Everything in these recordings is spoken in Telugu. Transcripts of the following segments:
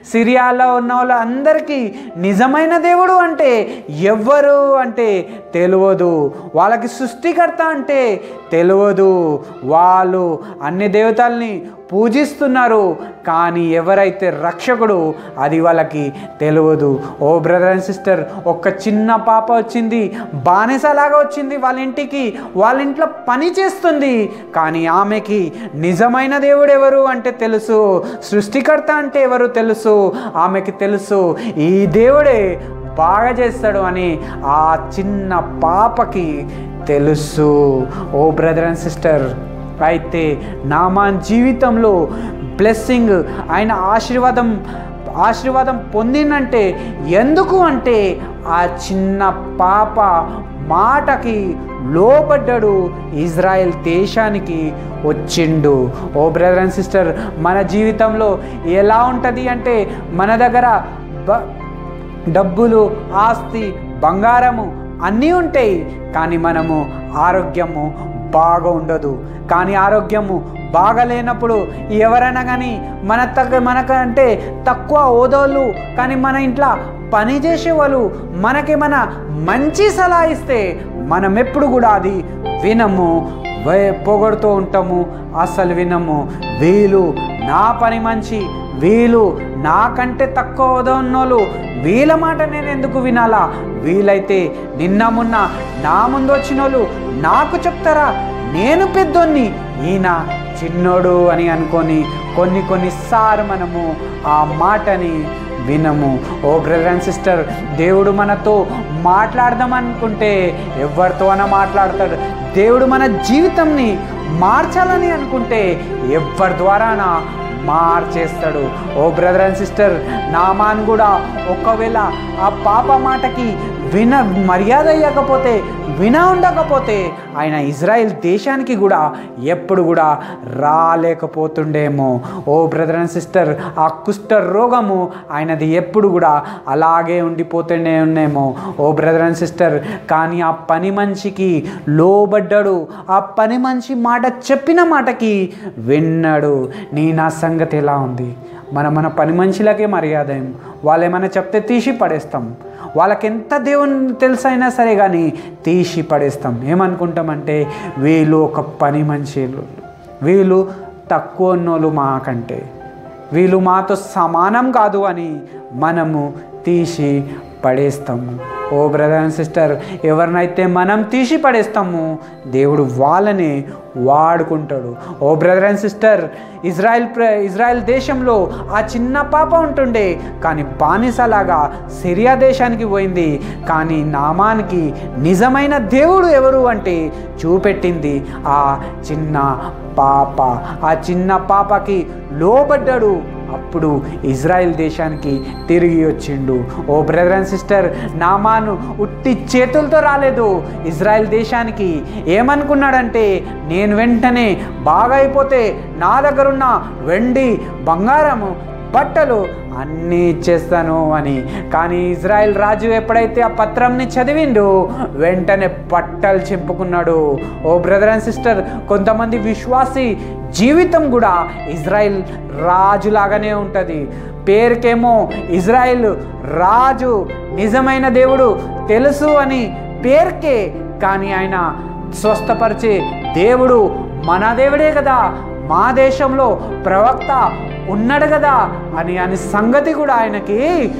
సిరియాలో ఉన్న వాళ్ళందరికీ నిజమైన దేవుడు అంటే ఎవ్వరు అంటే తెలియదు వాళ్ళకి సృష్టికర్త అంటే తెలియదు వాళ్ళు అన్ని దేవతల్ని పూజిస్తున్నారు కానీ ఎవరైతే రక్షకుడు అది వాళ్ళకి తెలియదు ఓ బ్రదర్ అండ్ సిస్టర్ ఒక చిన్న పాప వచ్చింది బానిసలాగా వచ్చింది వాళ్ళ ఇంటికి వాళ్ళ ఇంట్లో పని చేస్తుంది కానీ ఆమెకి నిజమైన దేవుడు ఎవరు అంటే తెలుసు సృష్టికర్త అంటే ఎవరు తెలుసు ఆమెకి తెలుసు ఈ దేవుడే బాగా చేస్తాడు అని ఆ చిన్న పాపకి తెలుసు ఓ బ్రదర్ అండ్ సిస్టర్ అయితే నామాన్ జీవితంలో బ్లెస్సింగ్ ఆయన ఆశీర్వాదం ఆశీర్వాదం పొందిందంటే ఎందుకు అంటే ఆ చిన్న పాప మాటకి లోబడ్డాడు ఇజ్రాయెల్ దేశానికి వచ్చిండు ఓ బ్రదర్ అండ్ సిస్టర్ మన జీవితంలో ఎలా ఉంటుంది అంటే మన దగ్గర బ డబ్బులు ఆస్తి బంగారము అన్నీ ఉంటాయి కానీ మనము ఆరోగ్యము బాగా ఉండదు కానీ ఆరోగ్యము బాగలేనప్పుడు ఎవరైనా కానీ మన తగ్గ మనకంటే తక్కువ హోదాలు కానీ మన ఇంట్లో పని చేసేవాళ్ళు మనకి మన మంచి సలహా ఇస్తే మనం ఎప్పుడు కూడా అది వినము వే- పొగడుతూ ఉంటాము అసలు వినము వీళ్ళు నా పని మంచి వీళ్ళు నాకంటే తక్కువ హోదా ఉన్నోళ్ళు వీళ్ళ మాట నేను ఎందుకు వినాలా వీలైతే నిన్న మొన్న నా ముందు వచ్చిన వాళ్ళు నాకు చెప్తారా నేను పెద్దోన్ని ఈయన చిన్నోడు అని అనుకొని కొన్ని కొన్నిసార్లు మనము ఆ మాటని వినము ఓ బ్రదర్ అండ్ సిస్టర్ దేవుడు మనతో మాట్లాడదాం అనుకుంటే ఎవరితో అయినా మాట్లాడతాడు దేవుడు మన జీవితంని మార్చాలని అనుకుంటే ఎవరి ద్వారానా మార్చేస్తాడు ఓ బ్రదర్ అండ్ సిస్టర్ నామాన్ కూడా ఒకవేళ ఆ పాప మాటకి విన మర్యాద ఇవ్వకపోతే విన ఉండకపోతే ఆయన ఇజ్రాయెల్ దేశానికి కూడా ఎప్పుడు కూడా రాలేకపోతుండేమో ఓ బ్రదర్ అండ్ సిస్టర్ ఆ కుష్ఠ రోగము ఆయనది ఎప్పుడు కూడా అలాగే ఉండిపోతుండే ఉండేమో ఓ బ్రదర్ అండ్ సిస్టర్ కానీ ఆ పని మనిషికి లోబడ్డాడు ఆ పని మనిషి మాట చెప్పిన మాటకి విన్నాడు నీ నా సంగతి ఎలా ఉంది మన మన పని మనుషులకే మర్యాద ఏం వాళ్ళు ఏమైనా చెప్తే తీసి పడేస్తాం వాళ్ళకి ఎంత దేవుని తెలుసైనా సరే కానీ తీసి పడేస్తాం ఏమనుకుంటామంటే వీళ్ళు ఒక పని మనుషులు వీళ్ళు తక్కువ ఉన్నోళ్ళు మాకంటే వీళ్ళు మాతో సమానం కాదు అని మనము తీసి పడేస్తాము ఓ బ్రదర్ అండ్ సిస్టర్ ఎవరినైతే మనం తీసి పడేస్తామో దేవుడు వాళ్ళని వాడుకుంటాడు ఓ బ్రదర్ అండ్ సిస్టర్ ఇజ్రాయెల్ ప్ర ఇజ్రాయెల్ దేశంలో ఆ చిన్న పాప ఉంటుండే కానీ బానిసలాగా సిరియా దేశానికి పోయింది కానీ నామానికి నిజమైన దేవుడు ఎవరు అంటే చూపెట్టింది ఆ చిన్న పాప ఆ చిన్న పాపకి లోబడ్డాడు అప్పుడు ఇజ్రాయెల్ దేశానికి తిరిగి వచ్చిండు ఓ బ్రదర్ అండ్ సిస్టర్ నామాను ఉట్టి చేతులతో రాలేదు ఇజ్రాయెల్ దేశానికి ఏమనుకున్నాడంటే నేను వెంటనే బాగా అయిపోతే నా దగ్గరున్న వెండి బంగారము బట్టలు అన్నీ ఇచ్చేస్తాను అని కానీ ఇజ్రాయెల్ రాజు ఎప్పుడైతే ఆ పత్రంని చదివిండు వెంటనే బట్టలు చింపుకున్నాడు ఓ బ్రదర్ అండ్ సిస్టర్ కొంతమంది విశ్వాసి జీవితం కూడా ఇజ్రాయెల్ రాజులాగానే ఉంటుంది పేరుకేమో ఇజ్రాయెల్ రాజు నిజమైన దేవుడు తెలుసు అని పేరుకే కానీ ఆయన స్వస్థపరిచే దేవుడు మన దేవుడే కదా మా దేశంలో ప్రవక్త ఉన్నాడు కదా అని అని సంగతి కూడా ఆయనకి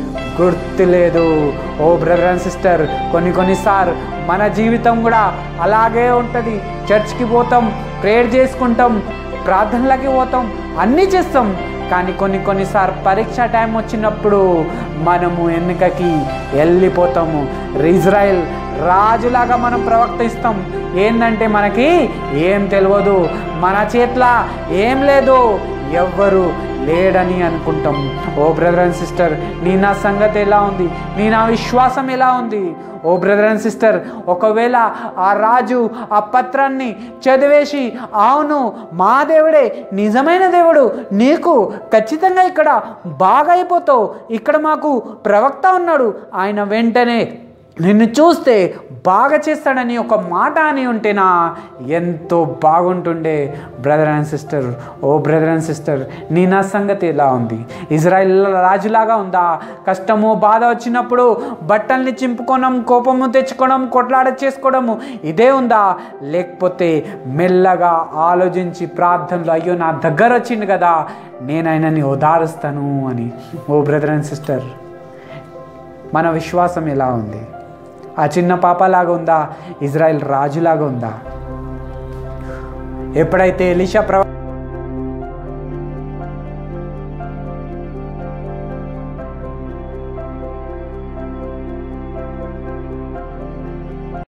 గుర్తులేదు ఓ బ్రదర్ అండ్ సిస్టర్ కొన్ని కొన్నిసార్లు మన జీవితం కూడా అలాగే ఉంటుంది చర్చ్కి పోతాం ప్రేయర్ చేసుకుంటాం ప్రార్థనలకి పోతాం అన్నీ చేస్తాం కానీ కొన్ని కొన్నిసార్లు పరీక్ష టైం వచ్చినప్పుడు మనము ఎన్నికకి వెళ్ళిపోతాము ఇజ్రాయెల్ రాజులాగా మనం ప్రవర్తిస్తాం ఏంటంటే మనకి ఏం తెలియదు మన చేతిలో ఏం లేదు ఎవ్వరు లేడని అనుకుంటాం ఓ బ్రదర్ అండ్ సిస్టర్ నీ నా సంగతి ఎలా ఉంది నీ నా విశ్వాసం ఎలా ఉంది ఓ బ్రదర్ అండ్ సిస్టర్ ఒకవేళ ఆ రాజు ఆ పత్రాన్ని చదివేసి అవును మా దేవుడే నిజమైన దేవుడు నీకు ఖచ్చితంగా ఇక్కడ బాగా అయిపోతావు ఇక్కడ మాకు ప్రవక్త ఉన్నాడు ఆయన వెంటనే నిన్ను చూస్తే బాగా చేస్తాడని ఒక మాట అని ఉంటేనా ఎంతో బాగుంటుండే బ్రదర్ అండ్ సిస్టర్ ఓ బ్రదర్ అండ్ సిస్టర్ నీ నా సంగతి ఎలా ఉంది ఇజ్రాయిల్ రాజులాగా ఉందా కష్టము బాధ వచ్చినప్పుడు బట్టల్ని చింపుకోవడం కోపము తెచ్చుకోవడం కొట్లాడ చేసుకోవడము ఇదే ఉందా లేకపోతే మెల్లగా ఆలోచించి ప్రార్థనలు అయ్యో నా దగ్గర వచ్చింది కదా నేను ఆయనని ఓదారుస్తాను అని ఓ బ్రదర్ అండ్ సిస్టర్ మన విశ్వాసం ఎలా ఉంది ఆ చిన్న పాపలాగా ఉందా ఇజ్రాయెల్ రాజులాగా ఉందా ఎప్పుడైతే ఎలిషా ప్రవ